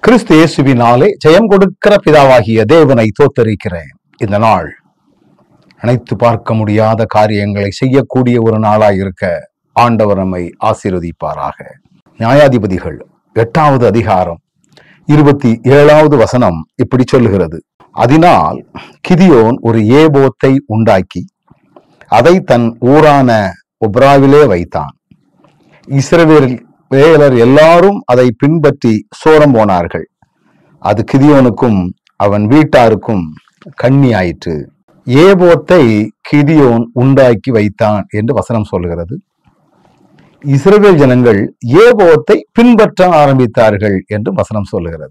கிறிஸ்து இயேசுவினாலே ஜெயம் கொடுக்கிற பிதாவாகிய தேவனை தோத்தரிக்கிறேன் இந்த நாள் நினைத்து பார்க்க முடியாத காரியங்களை செய்யக்கூடிய ஒரு நாளாய் இருக்க ஆண்டவர் நம்மை ஆசீர்வதிப்பாராக நியாயாதிபதிகள் எட்டாவது அதிகாரம் இருபத்தி ஏழாவது வசனம் இப்படி சொல்லுகிறது அதனால் கிதியோன் ஒரு ஏபோத்தை உண்டாக்கி அதை தன் ஊரான ஒப்ராவிலே வைத்தான் இஸ்ரவேல் வேலர் எல்லாரும் அதை பின்பற்றி சோரம் போனார்கள் அது கிதியோனுக்கும் அவன் வீட்டாருக்கும் கண்ணி ஆயிற்று ஏபோத்தை கிதியோன் உண்டாக்கி வைத்தான் என்று வசனம் சொல்கிறது இஸ்ரவேல் ஜனங்கள் ஏபோத்தை பின்பற்ற ஆரம்பித்தார்கள் என்று வசனம் சொல்லுகிறது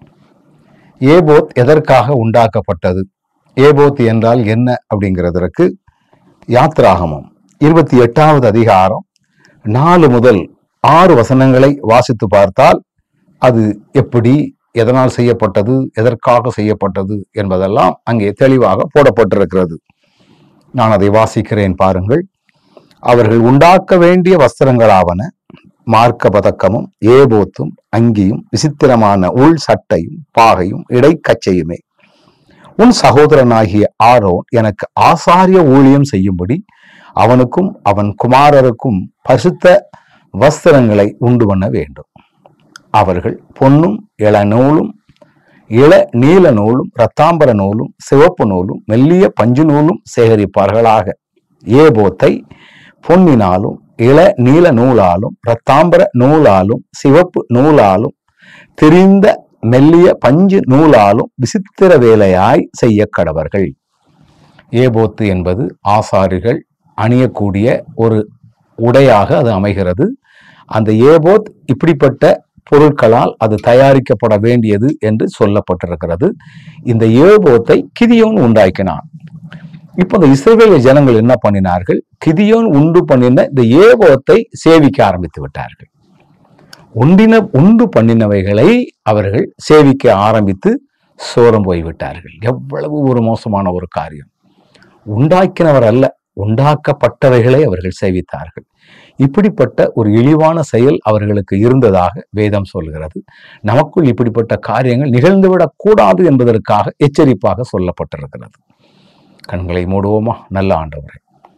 ஏபோத் எதற்காக உண்டாக்கப்பட்டது ஏபோத் என்றால் என்ன அப்படிங்கிறதற்கு யாத்ராகமம் இருபத்தி எட்டாவது அதிகாரம் நாலு முதல் ஆறு வசனங்களை வாசித்து பார்த்தால் அது எப்படி எதனால் செய்யப்பட்டது எதற்காக செய்யப்பட்டது என்பதெல்லாம் அங்கே தெளிவாக போடப்பட்டிருக்கிறது நான் அதை வாசிக்கிறேன் பாருங்கள் அவர்கள் உண்டாக்க வேண்டிய வஸ்திரங்களாவன மார்க்க பதக்கமும் ஏபோத்தும் அங்கியும் விசித்திரமான உள் சட்டையும் பாகையும் இடைக்கச்சையுமே உன் சகோதரனாகிய ஆரோன் எனக்கு ஆசாரிய ஊழியம் செய்யும்படி அவனுக்கும் அவன் குமாரருக்கும் பரிசுத்த வஸ்திரங்களை உண்டு பண்ண வேண்டும் அவர்கள் பொன்னும் இளநூலும் இள நீல நூலும் இரத்தாம்பர நூலும் சிவப்பு நூலும் மெல்லிய பஞ்சு நூலும் சேகரிப்பார்களாக ஏபோத்தை பொன்னினாலும் இள நீல நூலாலும் இரத்தாம்பர நூலாலும் சிவப்பு நூலாலும் தெரிந்த மெல்லிய பஞ்சு நூலாலும் விசித்திர வேலையாய் செய்ய கடவர்கள் ஏபோத்து என்பது ஆசாரிகள் அணியக்கூடிய ஒரு உடையாக அது அமைகிறது அந்த ஏபோத் இப்படிப்பட்ட பொருட்களால் அது தயாரிக்கப்பட வேண்டியது என்று சொல்லப்பட்டிருக்கிறது இந்த ஏபோத்தை கிதியோன் உண்டாக்கினான் இப்போ இந்த இஸ்ரவேல் ஜனங்கள் என்ன பண்ணினார்கள் கிதியோன் உண்டு பண்ணின இந்த ஏபோத்தை சேவிக்க ஆரம்பித்து விட்டார்கள் உண்டின உண்டு பண்ணினவைகளை அவர்கள் சேவிக்க ஆரம்பித்து சோரம் போய்விட்டார்கள் எவ்வளவு ஒரு மோசமான ஒரு காரியம் உண்டாக்கினவர் அல்ல உண்டாக்கப்பட்டவைகளை அவர்கள் சேவித்தார்கள் இப்படிப்பட்ட ஒரு இழிவான செயல் அவர்களுக்கு இருந்ததாக வேதம் சொல்கிறது நமக்குள் இப்படிப்பட்ட காரியங்கள் நிகழ்ந்துவிடக் கூடாது என்பதற்காக எச்சரிப்பாக சொல்லப்பட்டிருக்கிறது கண்களை மூடுவோமா நல்ல ஆண்டவரே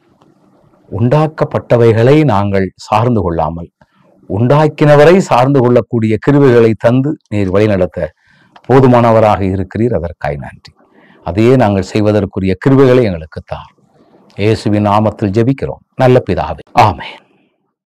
உண்டாக்கப்பட்டவைகளை நாங்கள் சார்ந்து கொள்ளாமல் உண்டாக்கினவரை சார்ந்து கொள்ளக்கூடிய கிருவைகளை தந்து நீர் வழிநடத்த போதுமானவராக இருக்கிறீர் அதற்காய் நன்றி அதையே நாங்கள் செய்வதற்குரிய கிருவைகளை எங்களுக்கு தார் இயேசுவின் நாமத்தில் ஜெபிக்கிறோம் நல்ல பிதாவே ஆமென்